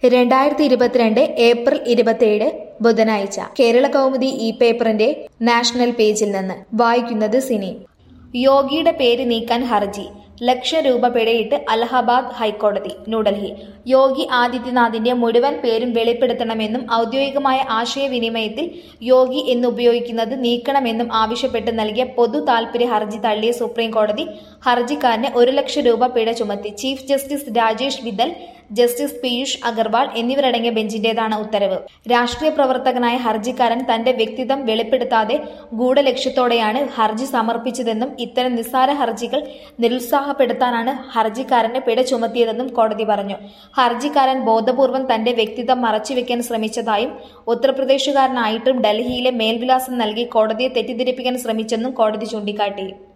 രണ്ടായിരത്തി ഇരുപത്തിരണ്ട് ഏപ്രിൽ ഇരുപത്തിയേഴ് ബുധനാഴ്ച കേരള കൗമുദി ഇ പേപ്പറിന്റെ നാഷണൽ പേജിൽ നിന്ന് വായിക്കുന്നത് സിനി യോഗിയുടെ പേര് നീക്കാൻ ഹർജി ലക്ഷം രൂപ പിഴയിട്ട് അലഹബാദ് ഹൈക്കോടതി ന്യൂഡൽഹി യോഗി ആദിത്യനാഥിന്റെ മുഴുവൻ പേരും വെളിപ്പെടുത്തണമെന്നും ഔദ്യോഗികമായ ആശയവിനിമയത്തിൽ യോഗി എന്നുപയോഗിക്കുന്നത് നീക്കണമെന്നും ആവശ്യപ്പെട്ട് നൽകിയ പൊതു താൽപര്യ ഹർജി തള്ളിയ സുപ്രീം കോടതി ഹർജിക്കാരന് ഒരു ലക്ഷം രൂപ പിഴ ചുമത്തി chief justice Rajesh Vidal justice Piyush Agarwal എന്നിവരടങ്ങിയ ബെഞ്ചിന്റേതാണ് ഉത്തരവ് രാഷ്ട്രീയ പ്രവർത്തകനായ ഹർജിക്കാരൻ തന്റെ വ്യക്തിത്വം വെളിപ്പെടുത്താതെ ഗൂഢലക്ഷ്യത്തോടെയാണ് ഹർജി സമർപ്പിച്ചതെന്നും ഇത്തരം നിസ്സാര ഹർജികൾ നിരുത്സാഹപ്പെടുത്താനാണ് ഹർജിക്കാരന് പിഴ ചുമത്തിയതെന്നും കോടതി പറഞ്ഞു ഹർജിക്കാരൻ ബോധപൂർവം തന്റെ വ്യക്തിത്വം മറച്ചുവെക്കാൻ ശ്രമിച്ചതായും ഉത്തർപ്രദേശുകാരനായിട്ടും ഡൽഹിയിലെ മേൽവിലാസം നൽകി കോടതിയെ തെറ്റിദ്ധരിപ്പിക്കാൻ ശ്രമിച്ചെന്നും കോടതി ചൂണ്ടിക്കാട്ടി